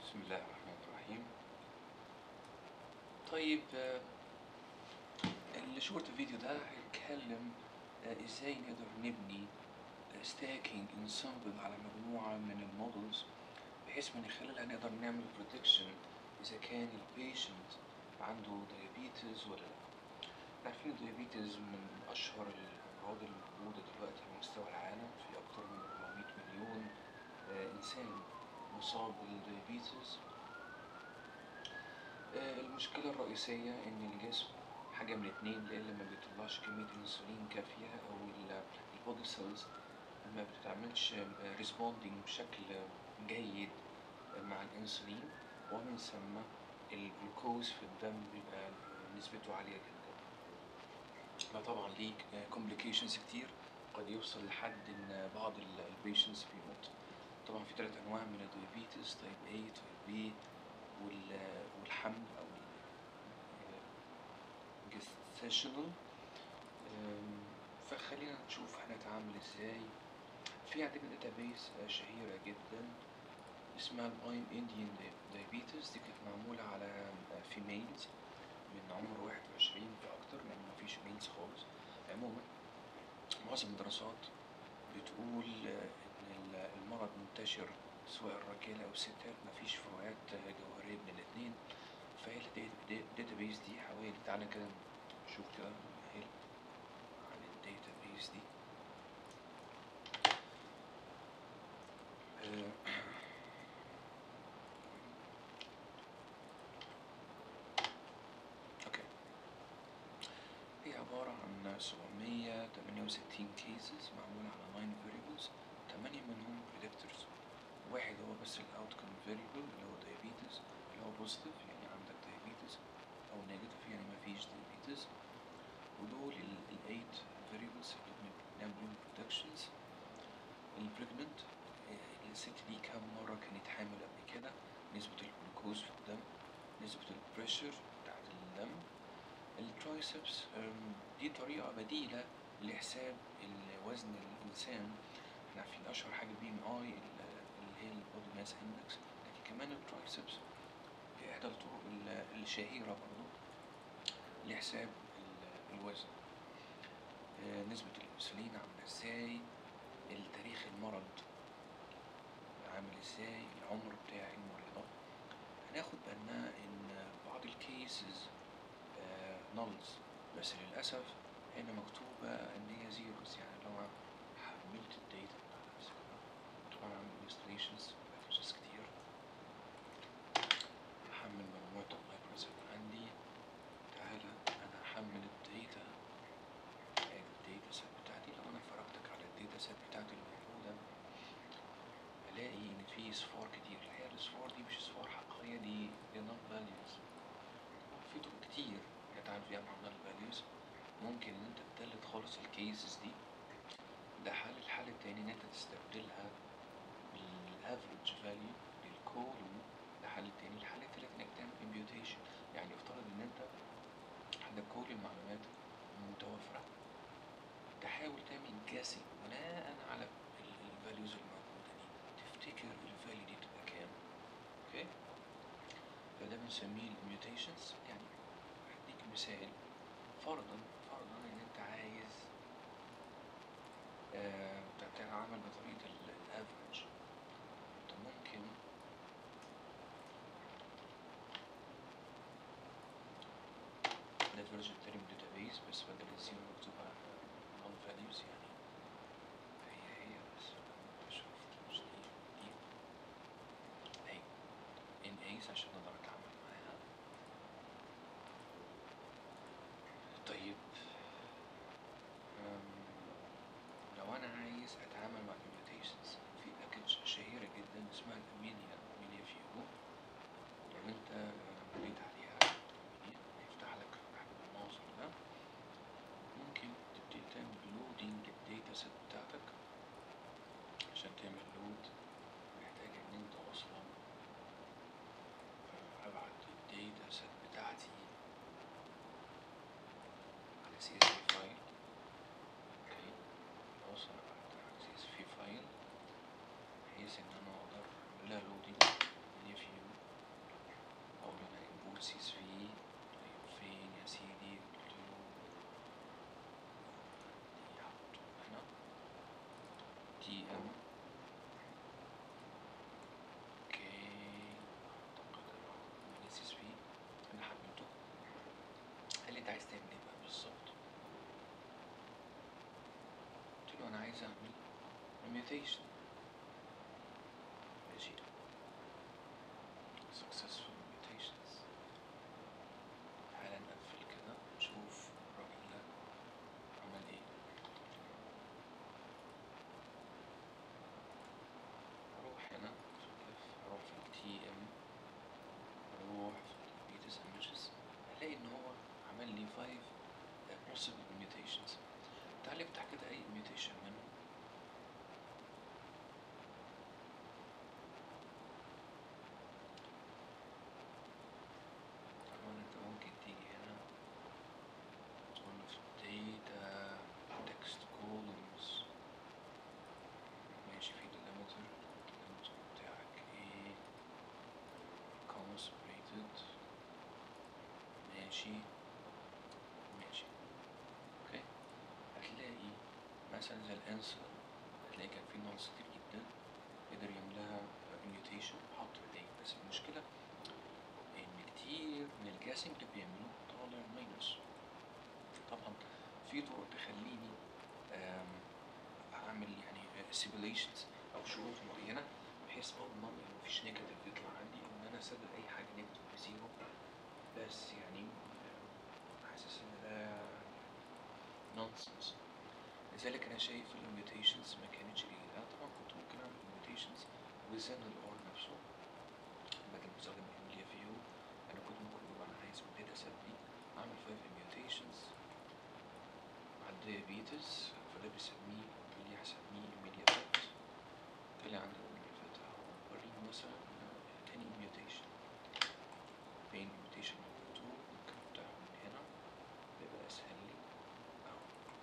بسم الله الرحمن الرحيم طيب آه، الشورت فيديو ده هيتكلم آه، ازاي نقدر نبني ستاكينج انسامبل على مجموعة من المودلز بحيث من خلالها نقدر نعمل بريدكشن اذا كان البيشنت عنده ديابيتس ولا لا احنا عارفين الديابيتس من اشهر الامراض الموجودة دلوقتي على مستوى العالم في اكتر من 400 مليون آه، انسان مصاب بالديابيتس آه، المشكلة الرئيسية إن الجسم حاجة من اتنين يا إلا ما بيطلعش كمية انسولين كافية أو ال- البودي سيلز ما بتتعملش ريسبوندينج بشكل جيد مع الانسولين ومن ثم الجلوكوز في الدم بيبقى نسبته عالية جدا ده طبعا ليه كومبليكيشنز كتير قد يوصل لحد ان بعض البيشنتس بيموت طبعا في ثلاث انواع من الدايابيتس تايب A تايب B وال- والحمل او جستيشنال فخلينا نشوف هنتعامل ازاي في عندنا داتابيس شهيرة جدا اسمها الايم انديان دايابيتس دي كانت معمولة على فيميلز من عمر 21 فاكتر لان مفيش ميلز خالص عموما معظم الدراسات بتقول ان ال- المرض منتشر سواء الرجالة او الستات مفيش فروقات جوهرية بين الاتنين فهي الداتابيس دي حوالي تعالى كده نشوف كده هي عن الداتابيس دي آه، اوكي هي عبارة عن 768 cases معمولة على 9 variables 8 منهم predictors واحد هو بس ال outcome variable اللي هو diabetes اللي هو positive يعني عندك diabetes أو negative يعني مفيش diabetes ودول ال ال 8 variables اللي بنعمل بيهم predictions ال pregnant آه، الست دي كام مرة كانت حامل قبل كده نسبة الجلوكوز في الدم نسبة البريشر بتاعت الدم الترايسبس أم، دي طريقة بديلة لحساب ال- وزن الإنسان احنا عارفين أشهر حاجة بي ام اي اللي هي البودي ماس اندكس لكن كمان الترايسبس هي إحدى الطرق ال- الشهيرة برضو لحساب ال- الوزن آه، نسبة الأنسولين عاملة ازاي التاريخ المرض عامل ازاي العمر بتاع المريضة هناخد بالنا ان بعض الكيسز نلز بس للأسف هنا مكتوبة إن هي زيروز يعني لو أنا حملت الداتا بتاعت طبعا عامل انستليشنز باكجز كتير هحمل مجموعة اللايبرز اللي عندي تعالى أنا هحمل الداتا ادي الداتا سيت بتاعتي لو أنا فرجتك على الداتا سيت بتاعتي الموجودة هلاقي إن في صفار كتير الحقيقة الصفار دي مش صفار حقيقية دي دي نون فاليوز في طرق كتير نتعامل فيها مع النال فاليوز ممكن ان انت تدلت خالص الكيسز دي ده حل الحل التاني ان انت تستبدلها بالافريج فاليو للكولوم ده حل التاني الحل التالت انك تعمل امبيوتيشن يعني افترض ان انت عندك كل المعلومات متوفرة تحاول تعمل جاسي بناء على الفاليوز الموجودة دي تفتكر الفاليو دي تبقى كام اوكي فده بنسميه الميوتيشنز يعني هديك مثال فرضا فرضا ان انت عايز آه، تتعامل بطريقة الافريج انت ممكن ده الفيرجن التاني من الداتابيس بس بدل الزيرو مكتوبة نون فاليوز يعني هي هي بس شوف مش دي دي اهي ان ايس عشان اقدر اتعامل معاها طيب أم، لو انا عايز اتعامل مع الميوتيشنز في باكج شهيرة جدا اسمها الامينيا امينيا فيو لو انت آه، جيت عليها أمينيا، هيفتح لك واحد من المناظر ده ممكن تبتدي تعمل لودينج الداتا سيت بتاعتك عشان تعمل لود محتاج ان انت اصلا آه، ابعت الداتا سيت بتاعتي على سي اس في فايل اوكي خلاص انا بعتها على سي اس في فايل بحيث ان انا اقدر اعمل لها لودينج من فيو سي اس في طيب فين يا سيدي قلت له دي هحطه هنا تي ام اوكي اعتقد راح سي اس في انا حملته قال لي انت عايز تعمل ايه بقى بالظبط قلت له انا عايز اعمل mutation ماشي successful mutations تعالى نقفل كده نشوف الراجل ده عمل ايه اروح هنا في الاف اروح في التي ام اروح في البيتس images الاقي ان هو عمل لي 5 possible mutations تعالى افتح كده اي mutation منهم طبعا انت ممكن تيجي هنا تقول له في data text columns ماشي في delimiter delimiter بتاعك ايه comma separated ماشي ماشي اوكي هتلاقي مثلا زي الانسر هتلاقي كان في ناقص كتير جدا قدر يملاها mutation حط ايديه بس المشكلة ان كتير من الجاسنج اللي بيعملوه طالع ماينس طبعا في طرق تخليني آم، اعمل يعني سيميليشنز او شروط معينه بحيث اضمن ان مفيش نيجاتيف يطلع عندي ان انا اسدد اي حاجه نيجاتيف بزيرو بس يعني آم، حاسس ان ده نونسنس لذلك انا شايف الميوتيشنز ما كانتش جيده طبعا كنت ممكن اعمل ميوتيشنز وزن الار نفسه لكن بستخدم امليا فيو انا كنت ممكن اقول انا عايز من الداتا سيت دي اعمل 5 ميوتيشنز مع الديابيتس فده بيسميه اللي هسميه الميديا فات طلع عندي الميديا فات اهو وريني مثلا تاني ميوتيشن بين ميوتيشن نمبر 2 ممكن افتحه من هنا بيبقى اسهل لي اهو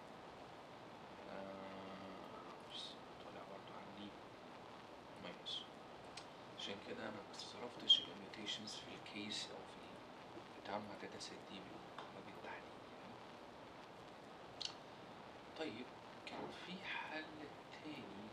آه، بس طلع برضو عندي ماينس عشان كده انا ما استظرفتش الميوتيشنز في الكيس او في التعامل مع داتا سيت دي بال- بالتحديد يعني. طيب كان في حل تاني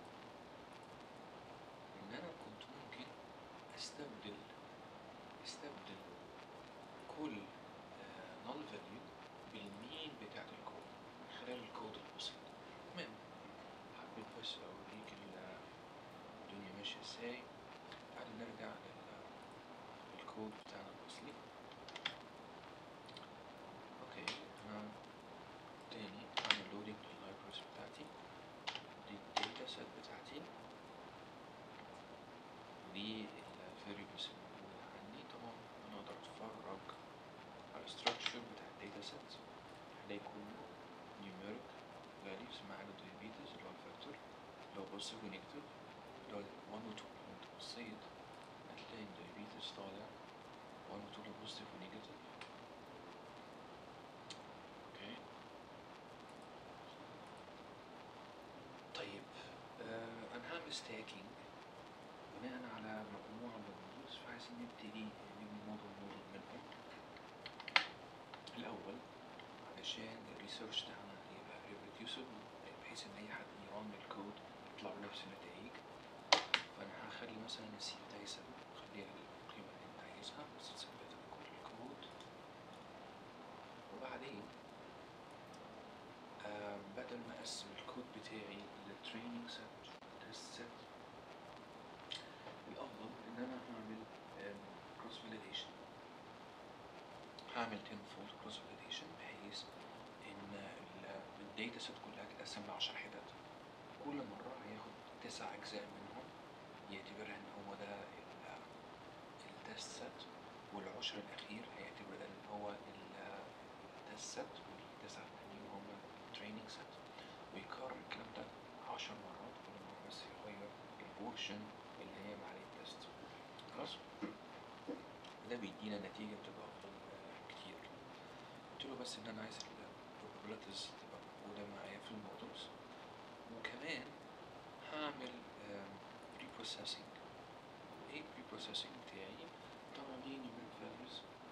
ان انا كنت ممكن استبدل استبدل كل null value بالمين بتاعت الكود من خلال الكود البسيط تمام حبيت بس اوريك ال- الدنيا ماشية ازاي تعال نرجع لل- للكود بتاعنا الأصلي اوكي انا تاني اعمل لودنج لللايبرز بتاعتي دي الداتا سيت بتاعتي ودي الفاريبلز الموجودة عندي طبعا انا اقدر اتفرج على الستراكشر بتاع الداتا سيت هلاقي كله numeric values ما عدا diabetes اللي هو الفاكتور اللي هو positive ونيجاتيف اللي هو 1 و 2 لو انت بصيت هتلاقي الدايابيتس طالع 1 و 2 اللي positive ونيجاتيف اوكي طيب آه انا هعمل ستاكينج بناء على مجموعة من المودلز فعايزين نبتدي نبني موديل موديل منهم الأول علشان الريسيرش بتاعنا يبقى reproducible بحيث إن أي حد يرن الكود يطلع له نفس النتائج فأنا هخلي مثلا السي بتاعي سبب خليها القيمة اللي أنت عايزها بس تثبتها بكل الكود وبعدين آه بدل ما أقسم الكود بتاعي للتريننج سيت والتست سيت الأفضل إن أنا هعمل كروس فاليديشن هعمل tenfold cross validation بحيث ان الداتا سيت كلها تتقسم ل 10 حتت كل مرة هياخد تسع أجزاء منهم يعتبرها إن هو ده التست سيت والعشر الأخير هيعتبر ده إن هو التست سيت والتسع التانيين هم التريننج سيت ويكرر الكلام ده 10 مرات كل مرة بس يغير البورشن اللي هي عليه التست خلاص ده بيدينا نتيجة بتبقى أفضل آه، كتير قلت له بس إن أنا عايز البروبابيلتيز تبقى موجودة معايا في المودلز وكمان هعمل بري بروسيسنج ايه البري بروسيسنج بتاعي طبعا دي numeric values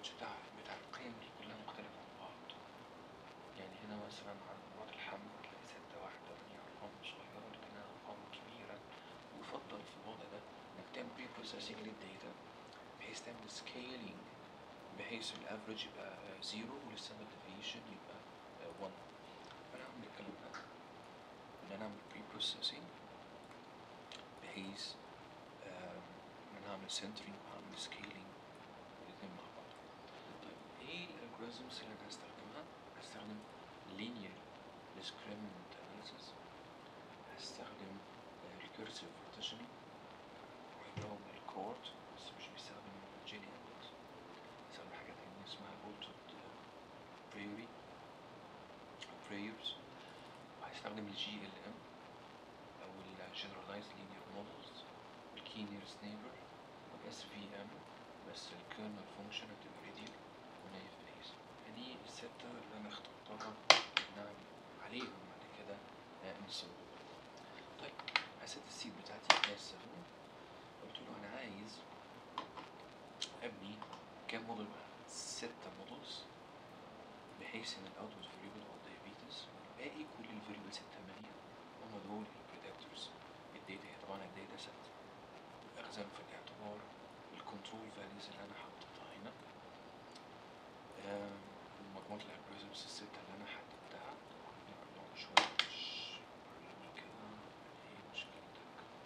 الافرج بتاع بتاع القيم دي كلها مختلفة عن بعض يعني هنا مثلا على مباراة الحمل تلاقي ستة واحدة تانية أرقام صغيرة لكنها أرقام كبيرة ويفضل في الوضع ده إنك تعمل بري بروسيسنج للداتا بحيث تعمل سكيلينج بحيث الافرج يبقى زيرو والستاندرد ديفيشن يبقى 1 فأنا هعمل الكلام ده إن أنا أعمل بري بروسيسنج بحيث آم، إن أنا أعمل سنترينج وأعمل سكيلينج الاتنين مع بعض طيب ايه الالجوريزمز اللي انا هستخدمها هستخدم linear discriminant analysis هستخدم آه، recursive partitioning وعندهم الكورت بس مش بيستخدم جيني اندكس بيستخدم حاجة تانية اسمها bolted priori أو prayers وهستخدم الجي ال ام او ال generalized linear models والkey nearest neighbor والاس في ام بس الكيرنل فانكشن هتبقى ريديو ونايف بيس دي الستة اللي انا اخترتها نعم عليهم بعد كده آه، نصب طيب اسيت السيد بتاعتي اس 7 قلت له انا عايز ابني كام موديل بقى ستة مودلز بحيث ان الاوتبوت فاريبل هو الدايابيتس والباقي كل الفاريبلز التمانية هم دول البريدكتورز الداتا هي طبعا الداتا سيت اخذهم في الاعتبار الكنترول فاليوز اللي انا حطيتها هنا آم، ومجموعة الالجوريزمز الستة اللي انا حددتها نقرا شوية مش وريني كده ايه مشكلتك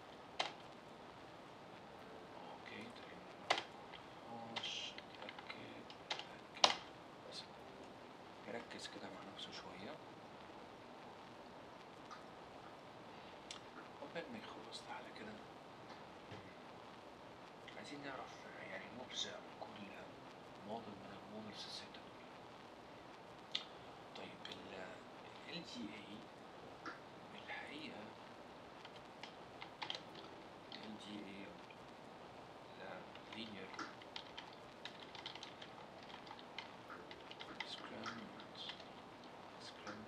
اوكي تقريبا مش اتأكد اتأكد بس يركز كده مع نفسه شوية عقبال ما يخلص تعالى كده عايزين نعرف يعني نبذة عن كل موديل من المودلز الستة دول طيب ال LDA الحقيقة LDA لا linear discriminant discrim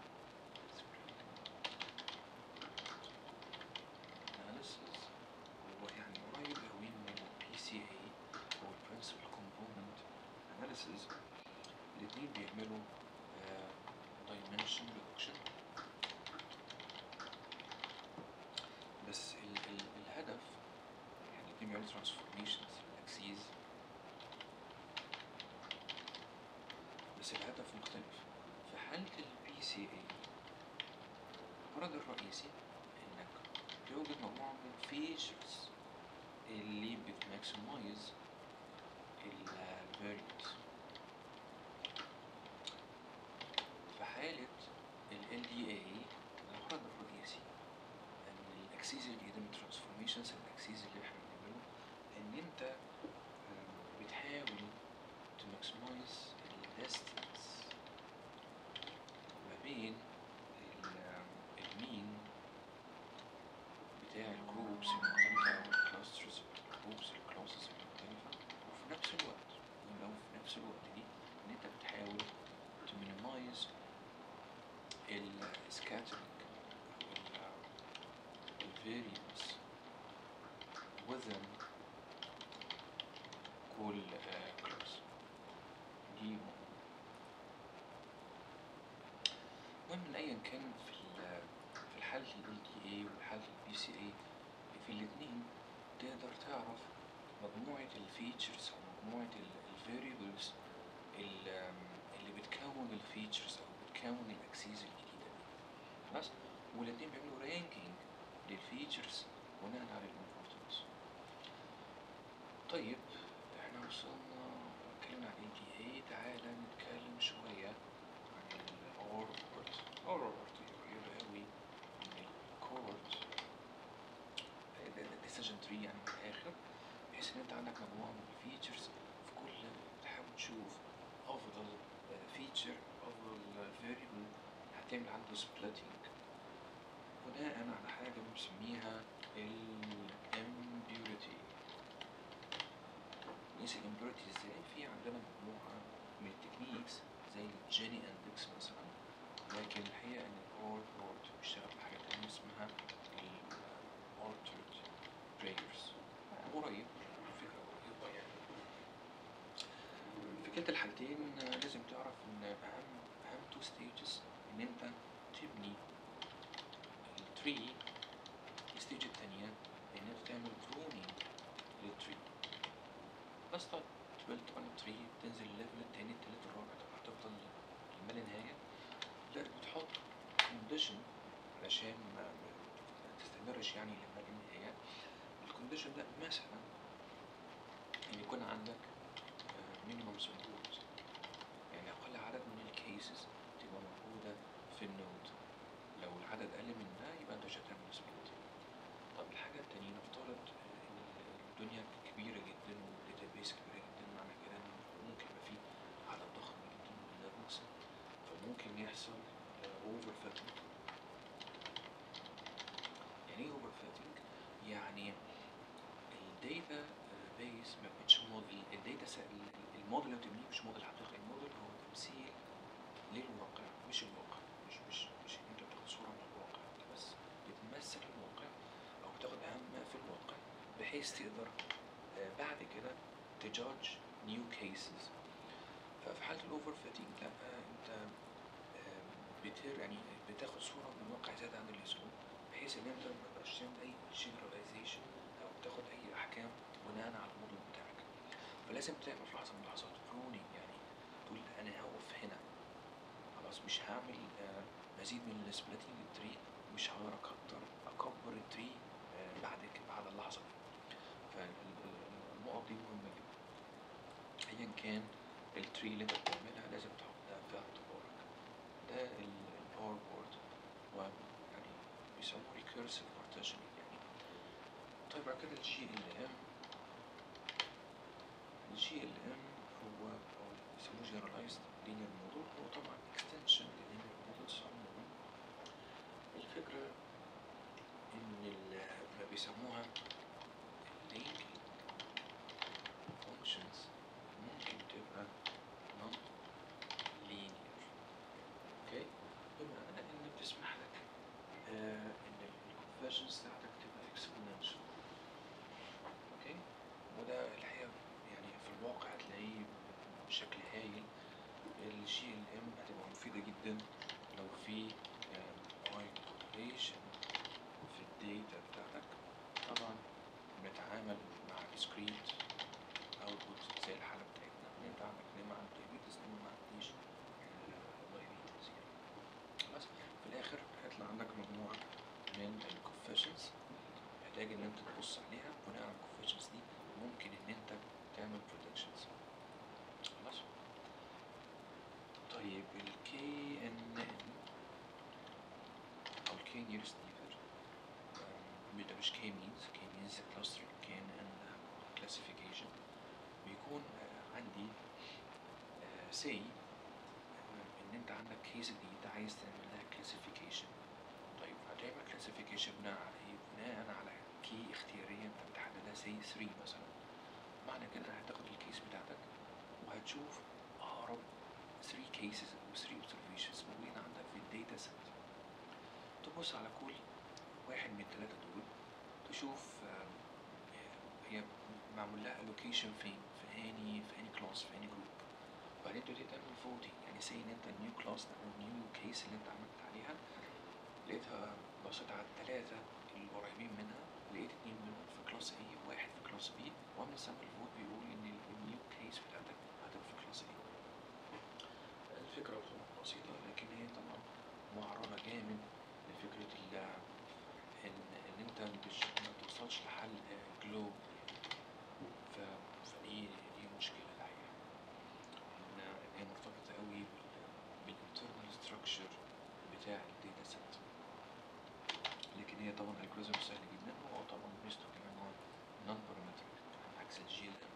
analysis هو يعني قريب أوي من ال PCA هو ال Principal Component Analysis الاتنين بيعملوا آه، Dimension Reduction بس ال ال الهدف يعني الاتنين بيعملوا Transformations الأكسيز بس الهدف مختلف في حالة ال PCA الغرض الرئيسي انك توجد مجموعة من الفيتشرز اللي بتماكسمايز الفاريبلز في حالة ال LDA الغرض الرئيسي ان الاكسيز اللي يتم ترانسفورميشنز الاكسيز اللي احنا بنعمله ان انت آم، بتحاول تماكسمايز الديستنس ما بين ال- المين بتاع الجروبس المختلفة أو الكلاسترز الجروبس الكلاسز المختلفة وفي نفس الوقت ولو في نفس الوقت دي إن أنت بتحاول تمينيمايز السكاترينج أو الفاريانس within كل كلاس دي مهمة المهم ان ايا كان في ال- في الحالة ال LDA والحالة ال BCA في الاتنين تقدر تعرف مجموعة الفيتشرز او مجموعة الفاريبلز اللي بتكون الفيتشرز او بتكون الاكسيز الجديدة دي خلاص والاتنين بيعملوا رانكينج للفيتشرز بناء على الامبورتنس طيب احنا وصلنا اتكلمنا عن LDA تعالى نتكلم شوية عن الأوربت أوربت قريب أوي من الكورت ديسيجن تري يعني من الآخر بحيث إن أنت عندك مجموعة من الفيتشرز في كل تحاول تشوف أفضل فيتشر أفضل فاريبل هتعمل عنده سبليتنج بناء على حاجة بنسميها الامبيوريتي نقيس الامبيوريتي ازاي في عندنا مجموعة من التكنيكس زي الجيني اندكس مثلا لكن الحقيقة ان الاور وورد بيشتغل بحاجة تانية اسمها الالترد prayers قريب فكرة قريبة يعني كلتا الحالتين آه، لازم تعرف ان اهم اهم تو ستيجز ان انت تبني التري الستيج التانية ان انت تعمل برونينج للتري بس تقعد تبلد on التري تنزل الليفل التاني التالت الرابع طبعا هتفضل ما لا نهاية لا بتحط كونديشن علشان ما ما تستمرش يعني لما لا نهاية الكونديشن ده مثلا ان يكون عندك مينيمم سبورت يعني اقل عدد من الكيسز تبقى موجودة في النود لو العدد اقل من ده يبقى انت مش هتعمل سبورت طب الحاجة التانية نفترض ان الدنيا كبيرة جدا والداتابيس كبيرة جدا معنى كده ان ممكن يبقى في عدد ضخم جدا من الليفلز فممكن يحصل اوفر فاتنج يعني ايه اوفر فاتنج؟ يعني الداتا بيس ما بقتش موديل الداتا الموديل اللي بتبنيه مش موديل حقيقي الموديل هو تمثيل للواقع مش الواقع مش مش مش إن انت بتاخد صورة من الواقع انت بس بتمثل الواقع او بتاخد اهم ما في الواقع بحيث تقدر آه، بعد كده تجادج نيو كيسز ففي حالة الاوفر فاتينج لا آه، انت آه، بتر يعني بتاخد صورة من الواقع زيادة عن اللزوم بحيث ان انت ما تبقاش تعمل اي generalization او تاخد اي احكام بناء على الموديل بتاعك فلازم تعمل في لحظة من اللحظات برونينج يعني تقول انا هقف هنا خلاص مش هعمل آه، مزيد من السبليتنج التري مش هقدر اكتر اكبر التري آه، بعد ك- بعد اللحظة دي فالنقط دي مهمة جدا ايا كان التري اللي انت بتعملها لازم تحط ده في اعتبارك ده الباور بورد ويعني بيسموه recursive partitioning يعني طيب بعد كده الجي ال ام الجي ال ام هو او بيسموه generalized linear model هو طبعا extension لlinear models عموما الفكرة ان ال- ما بيسموها linking functions ممكن تبقى non linear اوكي بمعنى ان بتسمح لك آه ان الكونفرجنس بتاعتك تبقى exponential اوكي وده الحقيقة يعني في الواقع هتلاقيه بشكل هايل الجي ال ام هتبقى مفيدة جدا لو في point correlation في الداتا بتاعتك طبعا بنتعامل مع discrete output زي الحالة بتاعتنا ان انت عندك نمى عن diabetes نمى ما عنديش diabetes يعني بس في الاخر هيطلع عندك مجموعة من الكوفيشنز محتاج ان انت تبص عليها بناء على الكوفيشنز دي ممكن ان انت تعمل predictions خلاص طيب ال KNN او ال K nearest neighbor um, ده مش K means K means clustering KNN classification بيكون آه، عندي آه، say آه، ان انت عندك كيس جديدة عايز تعمل لها classification طيب هتعمل classification بناء على ايه؟ بناء على كي اختيارية انت بتحددها say 3 مثلا معنى كده هتاخد الكيس بتاعتك وهتشوف اقرب 3 cases او 3 observations موجودين عندك في الداتا سيت تبص على كل واحد من الثلاثة دول تشوف آم، هي معمول لها allocation فين في اني في اني كلاس في اني جروب وبعدين تبتدي تعمل فوتنج يعني سي ان انت النيو كلاس او النيو كيس اللي انت عملت عليها لقيتها بصيت على الثلاثة القريبين منها لقيت اتنين منهم في كلاس A وواحد في كلاس B وعمل سامبل فوت بيقول ان النيو كيس بتاعتك هتبقى في كلاس A الفكرة طبعا بسيطة لكن هي طبعا معرضة جامد لفكرة ال ان ان انت مش ما توصلش لحل جلوب ف فدي دي مشكلة الحقيقة ان إن هي مرتبطة قوي بالانترنال ستراكشر بتاع الداتا سيت لكن هي طبعا الجوريزم سهل جدا وهو طبعا ميزته كمان هو نون بارامتريك عكس الجي ال ام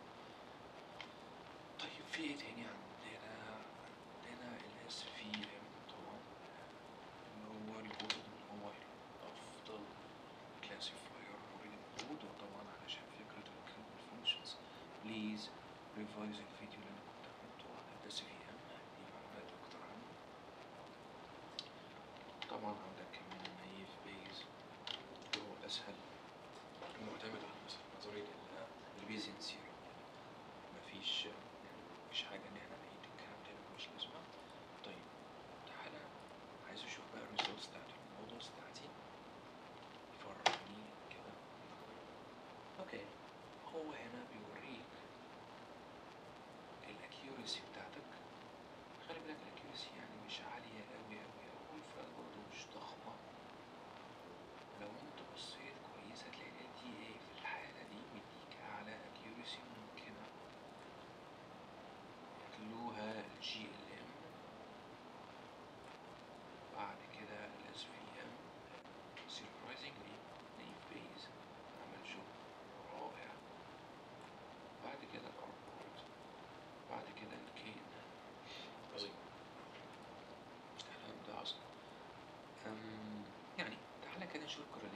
طيب في ايه تاني عندنا عندنا الاس في ام طبعا اللي هو الجزء اللي هو افضل كلاسيفاير اوريدي موجود وطبعا علشان فكرة الكلمة فانكشنز بليز ريفايز الفيديو اللي انا كنت عملته عن الاس في ام دي معلومات اكتر عنه طبعا عندك كمان النايف بيز اللي هو الاسهل معتمد على مثلا نظرية ال- البيزيان ثيوري مفيش يعني مفيش حاجة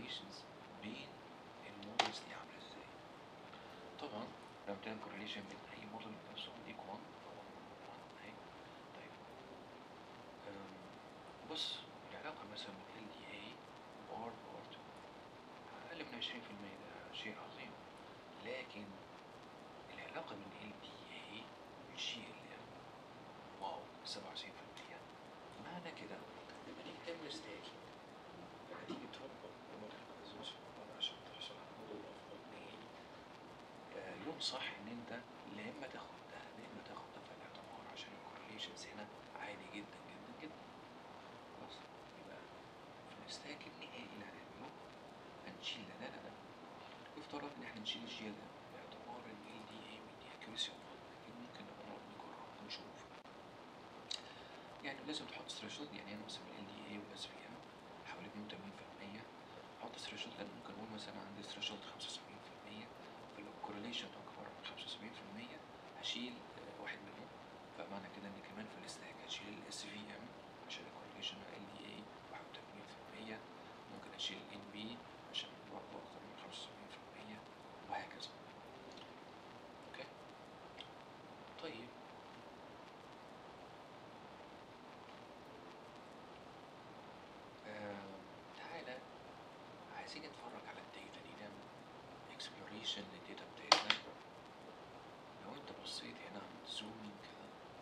correlations بين المودلز دي عامله ازاي طبعا لما تعمل correlation بين اي موديل نفسه ديك 1 طبعا 1 اهي طيب أم، بص العلاقه مثلا بين ال دي اي وار وار 2 اقل من 20% ده شيء عظيم لكن العلاقه بين ال دي اي والجي ال ام واو 27% معنى كده لما تيجي تعمل ستاكينج لما تيجي تربط الموديل كوزوشن عشان تحصل على موديل افضل اتنين آه، ينصح ان انت لا اما تاخد ده لا اما تاخد ده في الاعتبار عشان الكورليشنز هنا عالي جدا جدا جدا خلاص يبقى في الستاك النهائي اللي هنعمله هنشيل ده ده ده يفترض ان احنا نشيل الجي ده باعتبار ان ال دي اي مدي اكيورسي افضل لكن ممكن نقرب نجرب ونشوف يعني لازم تحط ثريشولد يعني انا مثلا ال دي اي والاس بي ام حوالي 82% احط ثريشولد لان ممكن اقول مثلا عندي ثريشولد 75% فلو الكورليشن اكبر من 75% هشيل آه، واحد منهم فمعنى كده ان كمان في الاستاك هشيل الاس في ام عشان الكورليشن ال دي اي 81% ممكن اشيل الان بي عشان برضه اكتر من 75% وهكذا اوكي طيب آم، تعالى عايزين نتفرج على الداتا دي نعمل اكسبلوريشن للداتا بتاعتنا لو انت بصيت هنا عند زومينج كده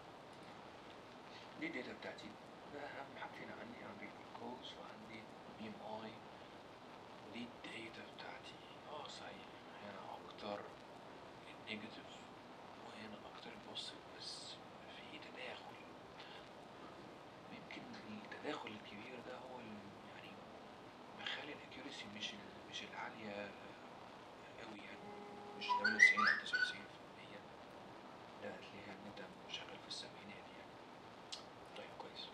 دي الداتا بتاعتي ده اهم حاجتين عندي عندي الجلوكوز وعندي بي ام اي ودي الداتا بتاعتي اه صحيح هنا اكتر النيجاتيف وهنا اكتر البوزيتيف بس في تداخل يمكن التداخل الكبير ده هو ال- يعني مخلي الاكيورسي مش ال- مش العالية قوي يعني مش 98 او 99% لا هتلاقيها ان انت شغال في السبعينات يعني طيب كويس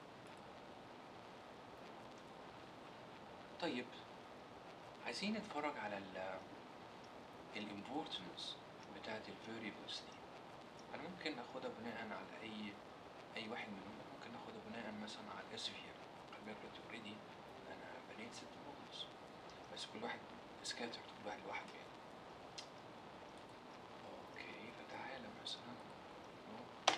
طيب عايزين نتفرج على ال الامبورتنس بتاعت الفاريبلز دي انا ممكن اخدها بناء على اي اي واحد منهم ممكن ناخدها بناء مثلا على الاس في ام خلي بالك دلوقتي اوريدي انا بنيت ست مودلز بس كل واحد سكاتر كل واحد لوحده يعني اوكي فتعالى مثلا نو.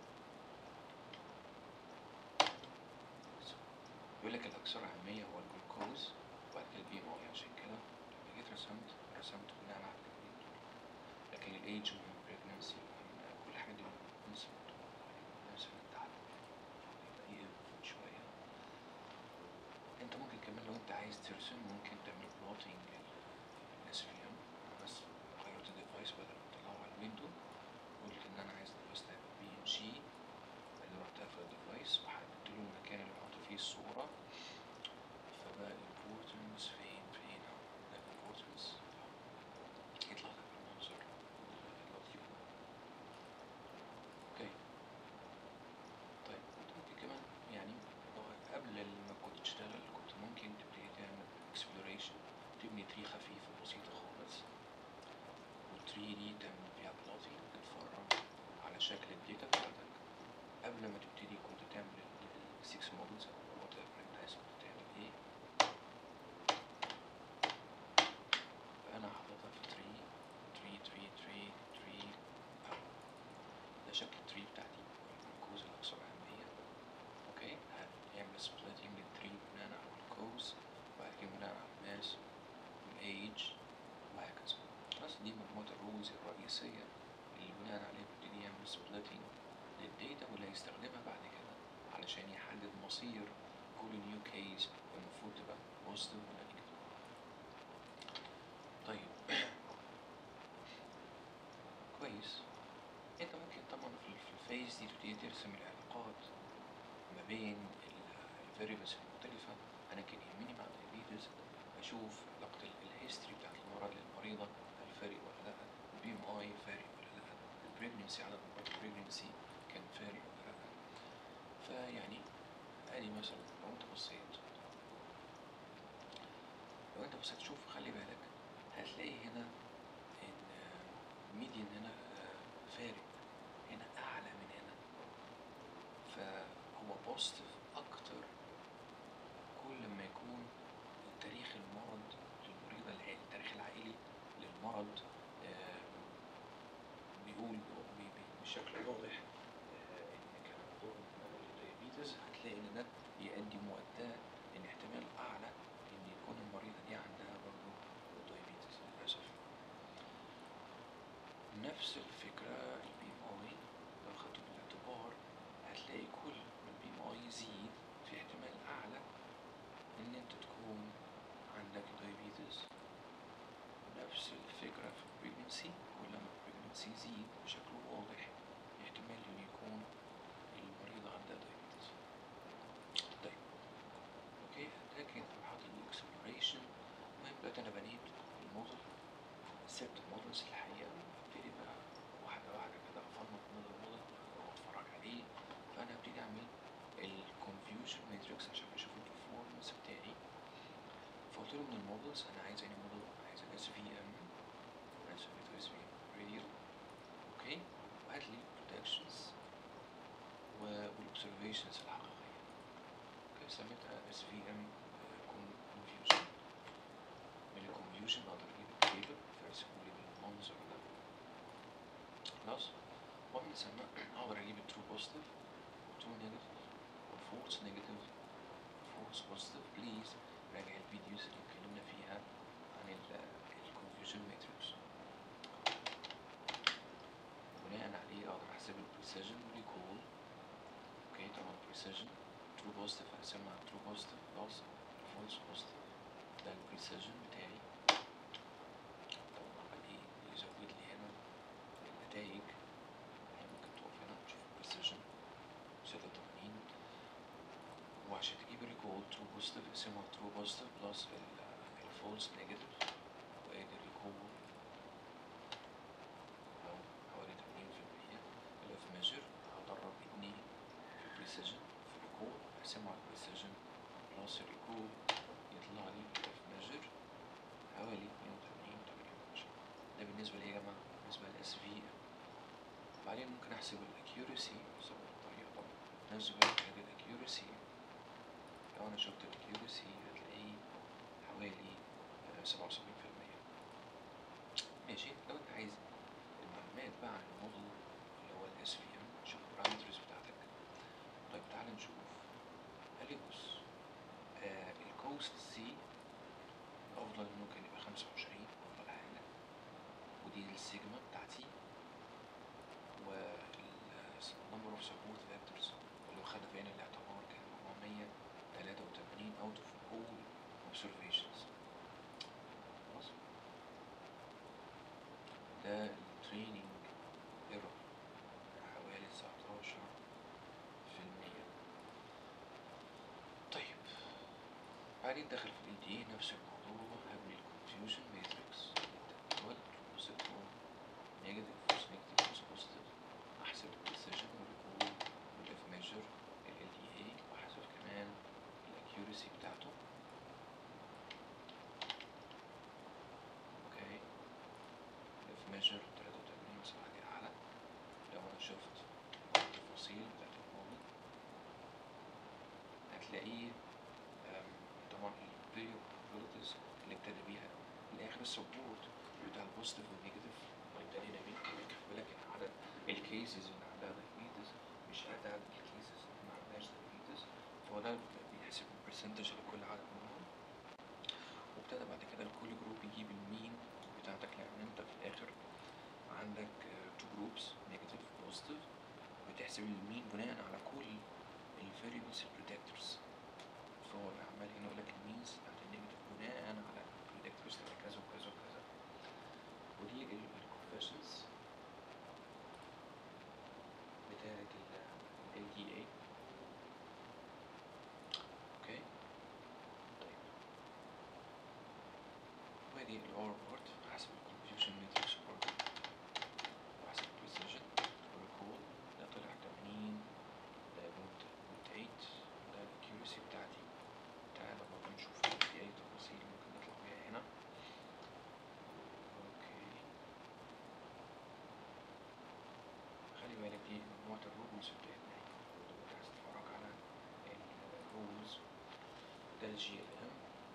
يقول لك الاكثر اهميه هو الجلوكوز وبعد كده البي ام اي عشان كده لما جيت رسمت رسمت بناء على الاثنين دول لكن الايدج مهم pregnancy مهم كل حاجه دي نسبة نسبة تحت يبقى ايه شوية انت ممكن كمان لو انت عايز ترسم ممكن تعمل بلوتنج للاس في ام بس غيرت الديفايس بدل ما تطلعه على الويندو قلت ان انا عايز الديفايس ده يبقى بي ام جي بعدين رحت قافل الديفايس وحددت له المكان اللي بحط فيه الصورة فبقى الامبورتنس فين فين اهو ده الامبورتنس يطلع لك المنظر اللطيف ده اوكي طيب انت ممكن كمان يعني لو قبل ما كنت تشتغل كنت ممكن تبتدي تعمل اكسبلوريشن تبني تري خفيفة بسيطة خالص والتري دي تعمل فيها بلوتنج تتفرج على شكل الداتا بتاعتك قبل ما تبتدي كنت تعمل السكس مودلز او وات ايفر انت عايز كنت تعمل ايه فانا حاططها في تري تري تري تري تري اهو ده شكل التري بتاعتي الجلوكوز الاكثر اهمية اوكي هنعمل سبليتنج للتري بناء على الجلوكوز وبعد كده بناء على الماس والايج وهكذا بس دي مجموعة الرولز الرئيسية اللي بناء عليها بيبتدي يعمل سبليتنج للداتا واللي هيستخدمها بعد كده علشان يحدد مصير كل نيو كيس المفروض تبقى بوزيتيف ولا نيجاتيف طيب كويس انت ممكن طبعا في في الفيز دي تبتدي ترسم العلاقات ما بين الفاريبلز المختلفة انا كان يهمني مع الدايابيتس اشوف علاقة الهيستوري بتاعت المرض للمريضة هل فارق ولا لا البي ام اي فارق ولا لا البريجنسي عدد مرات البريجنسي كان فارق ولا لا فيعني ادي مثلا لو انت بصيت لو انت بصيت شوف خلي بالك هتلاقي هنا ان الميديان هنا آه، فارق هنا اعلى من هنا فهو بوزيتيف اكتر كل ما يكون تاريخ المرض هتلاقي ان ده يؤدي مؤداه ان احتمال اعلى ان يكون المريضة دي عندها برضه دايابيتس للأسف نفس الفكرة البي ام اي لو خدته بالاعتبار هتلاقي كل ما البي ام اي يزيد في احتمال اعلى ان انت تكون عندك دايابيتس نفس الفكرة في البريجنسي كل ما البريجنسي يزيد بشكل واضح احتمال ان يكون المريضة عندها دايابيتس طيب اوكي ده كان حاطط الاكسبلوريشن المهم دلوقتي انا بنيت الموديل سبت المودلز الحقيقة ابتدي بقى واحدة واحدة كده افنط من الموديل واتفرج عليه فانا ابتدي اعمل الكونفيوجن ماتريكس عشان اشوف البرفورمانس بتاعي فقلت له من المودلز انا عايز اني موديل عايز الاس في ام انا سميته اس في ام راديال اوكي وهات لي projections والاوبزرفيشنز الحقيقية اوكي سميتها اس في ام كونفيوجن من الكونفيوجن اقدر اجيب التيبل فارسمه لي بالمنظر ده خلاص ومن ثم اقدر اجيب الترو بوزيتيف وترو نيجاتيف وفولس نيجاتيف وفولس بوزيتيف بليز راجع الفيديوز اللي اتكلمنا فيها عن الكونفيوجن ماتريكس بناء عليه اقدر احسب البريسيجن والريكول اوكي طبعا البريسيجن ترو بوزيتيف هقسمها ترو بوزيتيف بلس فولس بوزيتيف ده البريسيجن بتاعي طبعا عمال ايه يزود لي هنا النتائج يعني ممكن تقف هنا تشوف البريسيجن 86 وعشان تجيب الريكول ترو بوزيتيف اقسمها ترو بوزيتيف بلس الفولس نيجاتيف وادي الريكول أو حوالي 80% الاف ميجر هضرب اتنين في البريسيجن في الريكول اقسمه على البريسيجن بلس الريكول يطلع لي الاف ميجر حوالي 82 88 ده بالنسبة لإيه يا جماعة؟ بالنسبة للاس في بعدين ممكن احسب الاكيورسي بسبب الطريقة طبعا نفس الوقت الاكيورسي لو انا شفت الاكيورسي هتلاقيه حوالي سبعة وسبعين في المية ماشي لو انت عايز المعلومات بقى عن الموديل اللي هو الاس في ام شوف البارامترز بتاعتك طيب تعال نشوف قال لي بص آه الكوست سي افضل ممكن يبقى خمسة وعشرين افضل حاجة ودي السيجما بتاعتي و number of support vectors ولو خد في عين الاعتبار كان 483 out of all observations خلاص ده التريننج ايرور حوالي 19 في المية طيب بعدين دخل في ال دي نفس الموضوع هبني الكونفيوجن ماتريكس التكوين بوزيتيف نيجاتيف فولس نيجاتيف فولس بوزيتيف احسب البريسيجن والريكول والاف ميجر ال دي اي واحسب كمان الاكيورسي بتاعته اوكي الاف ميجر 83 بس دي اعلى لو انا شفت التفاصيل بتاعت الموديل هتلاقيه أم، طبعا الفيديو probabilities اللي ابتدى بيها الاخر السبورت بتاع البوزيتيف والنيجاتيف ابتدينا بيه كمان خد بالك ان عدد الكيسز اللي عندها دايابيتس مش قد عدد الكيسز اللي ما عندهاش دايابيتس فهو ده بيحسب البرسنتج لكل عدد منهم وابتدى بعد كده لكل جروب يجيب المين بتاعتك لان انت في الاخر عندك تو جروبس نيجاتيف بوزيتيف بتحسب المين بناء على كل الفاريبلز البريدكتورز فهو عمال هنا يقول لك المينز بتاعت النيجاتيف بناء على البريدكتورز كذا وكذا وكذا ودي الكونفشنز بتاعت ال LDA اوكي طيب وادي الاور بارت حسب الكونفيوجن ماتريكس برضه وحسب البريسيجن والريكول ده طلع 80 ده بوينت بوينت 8 ده الاكيورسي بتاعتي تعالى برضه نشوف لو في اي تفاصيل ممكن نطلع بيها هنا اوكي خلي بالك دي مجموعة الرولز بتاعتنا هنا لو انت عايز تتفرج على الرولز ده الجي ال ام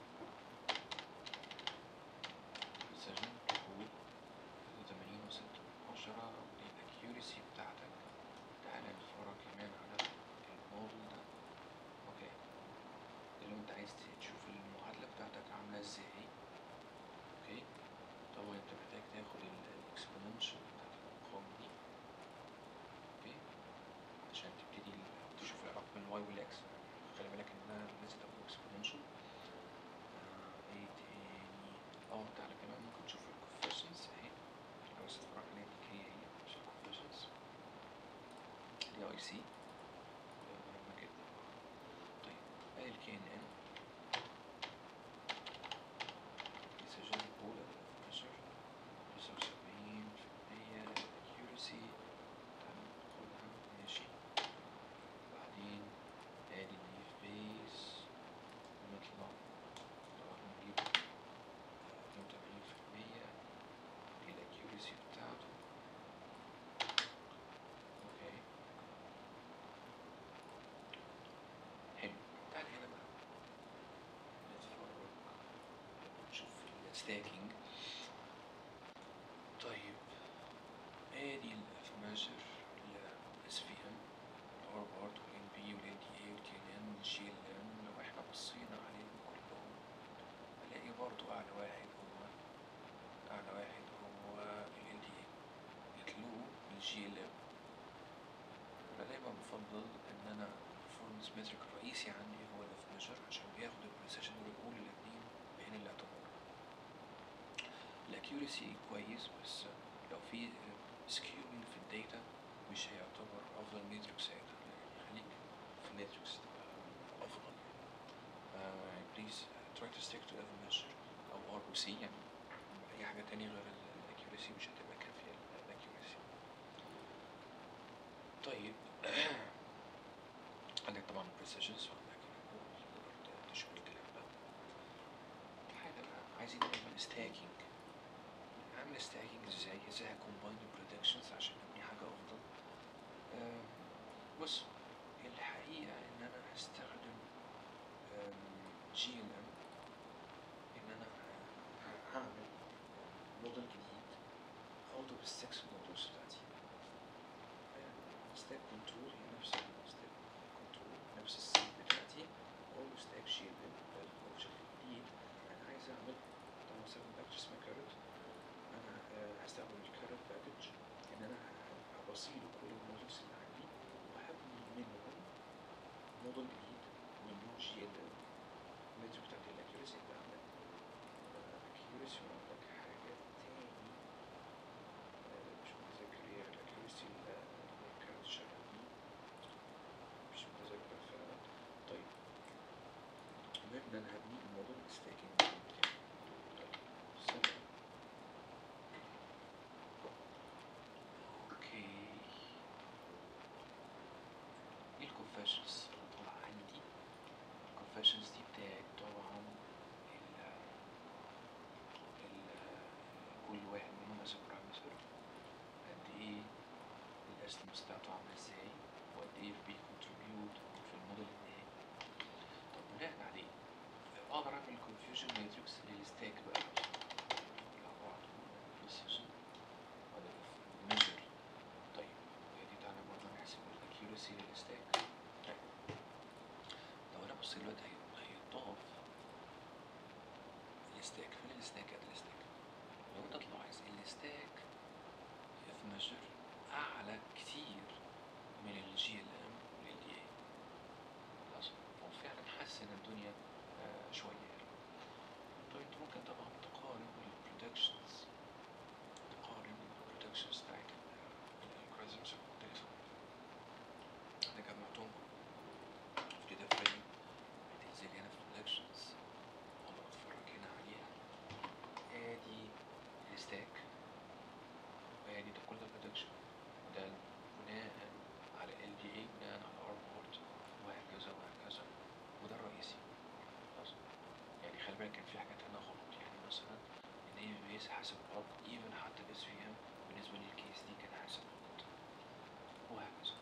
precision ركود 80 و 6 10 ودي الاكيورسي بتاعتك تعالى نتفرج كمان على الموديل ده واي والاكس خلي بالك انها لازم تبقى اكسبوننشال ايه تاني اه تعالى كمان ممكن نشوف الكوفيشنز اهي لو عايز تتفرج عليها دي هي هي مش الكوفيشنز دي اي سي مهمة جدا طيب ادي الكي ان ان بيسجل الأولى بالفيشر تسعة وسبعين في المية accuracy تعالى ناخدها ماشي بعدين ادي الليف بيس ونطلع طبعا نجيب اتنين وتمانين في المية دي الاكيوريسي بتاعته اوكي حلو تعال هنا بقى نتفرج نشوف الستاكينج طيب ادي الاف ميجر الاس في ام الار بارت والان بي والان دي اي والكي ان ان والجي ال ام لو احنا بصينا عليهم كلهم هنلاقي برضو اعلى واحد هو اعلى واحد هو الان دي اي يتلوه الجي ال ام انا دايما بفضل ان انا البرفورمانس مترك الرئيسي عندي هو الاف ميجر عشان بياخد البريسيشن ويقول الاثنين بعين الاعتبار الاكيوريسي كويس بس لو في سكيوينج في الداتا مش هيعتبر افضل ماتريكس ساعتها يعني خليك في ماتريكس تبقى افضل بليز try to stick to every measure او ار او سي يعني اي حاجه تانية غير الاكيوريسي مش هتبقى كافيه الاكيوريسي طيب عندك طبعا precisions وعندك تقدر تشوف الكلام ده حاجة بقى عايزين نعمل stacking نعمل stacking ازاي ازاي هكومباين predictions عشان نبني حاجة افضل آم، بص الحقيقة ان انا هستخدم جي ال ام ان انا ه- هعمل موديل جديد اخده بالسكس مودلز بتاعتي ستاك كنترول هي نفس الستاك كنترول نفس السيت بتاعتي اقول له ستاك شيل ده الاوبجكت الجديد انا عايز اعمل طبعا بستخدم باكج اسمها كارت انا آه، هستخدم الكارت باكج ان انا ه- هبصيل كل المودلز اللي عندي وهبني منهم موديل جديد من نوع جي ال ام الميتر بتاعت الاكيوريسي انت عندك اكيوريسي وعندك حاجات تاني آه، مش متذكر هي الاكيوريسي اللي كانت شغال بيه مش متذكر فعلا طيب المهم ان انا هبني الموضوع ستاكينج بتاعي طيب ثانية اوكي ايه الكونفشنز اللي طالعة عندي الكونفشنز دي بتاعت طبعا ال ال كل واحد منهم as a parameter قد ايه الاستمس بتاعته عاملة ازاي وقد ايه بيكونتريبيوت في الموديل النهائي طب بناء عليه اقدر اعمل confusion matrix للستاك بقى اللي عبارة عن precision ولا measure طيب وهي دي تعالى برضه نحسب الاكيورسي للستاك طيب لو انا بص دلوقتي هي- هيتضاف الستاك فين الستاك ادي الستاك لو انت تلاحظ الستاك في ميجر اعلى كتير من الجي ال ام والال دي اي خلاص هو فعلا حسن الدنيا آه، شويه يعني طيب انت ممكن طبعا تقارن البرودكشنز تقارن البرودكشنز بتاعت الالجوريزمز المختلفه انا جمعتهم في كده فيلم هتنزل هنا في البرودكشنز والله اتفرج هنا عليها ادي الستاك وادي ده كل ده برودكشن وده بناء على ال دي اي بناء على ار بورد وهكذا وهكذا وده الرئيسي خلاص يعني خلي بالك كان في حاجات هنا غلط يعني مثلا ان هي بيس حاسب غلط ايفن حتى الاس في ام بالنسبه للكيس دي كان حاسب غلط وهكذا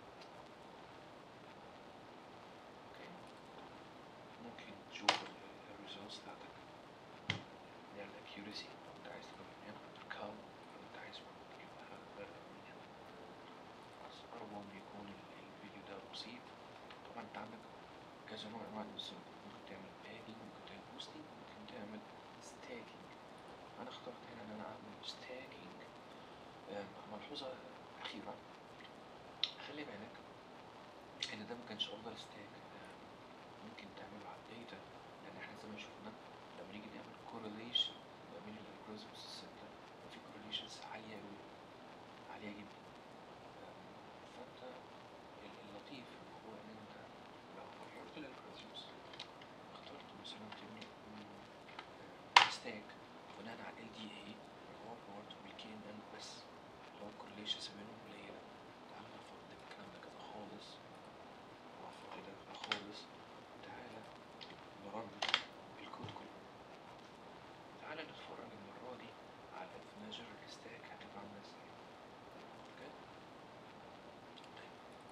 اوكي ممكن تشوف الريزلتس بتاعتك اللي هي الاكيورسي لو انت عايز تجيبها من هنا الكاو لو انت عايز تجيبها من هنا بس أرجو إن يكون ال- الفيديو ده بسيط طبعا انت عندك كذا نوع انواع البوستنج ممكن تعمل باجنج ممكن تعمل بوستنج ممكن تعمل ستاكينج انا اخترت هنا ان انا اعمل ستاكينج ملحوظة أخيرة خلي بالك ان ده ما كانش افضل ستاك ده ممكن تعمله على الداتا لان احنا زي ما شفنا لما نيجي نعمل كورليشن ما بين الالجوريزمز الستة ففي كورليشنز عالية أوي عالية جدا أم، فانت ال- اللطيف هو ان انت لو غيرت الالجوريزمز اخترت مثلا تبني ستاك بناء على ال دي اي هو برضه بيكي ان ان بس اللي هو الكورليشنز بينهم قليلة تعالى نفضل الكلام ده كده خالص نوفر كده كده خالص تعالى نرن الكود كله تعالى نتفرج المرة دي على الفناجر الستاك هتبقى عاملة ازاي اوكي طيب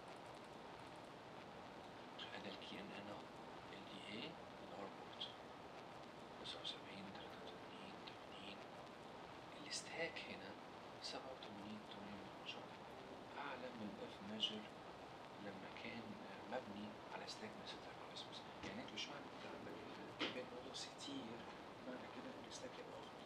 ادي الكي ان ان اهو ال دي اي الار بورت 79 83 80 الستاك هنا 87 8 اعلى من الاف ميجر لما كان مبني على ستاك من ست الجوريزمز يعني انت مش معنى انت عندك البيت نودلز كتير معنى كده ان الستاك يبقى افضل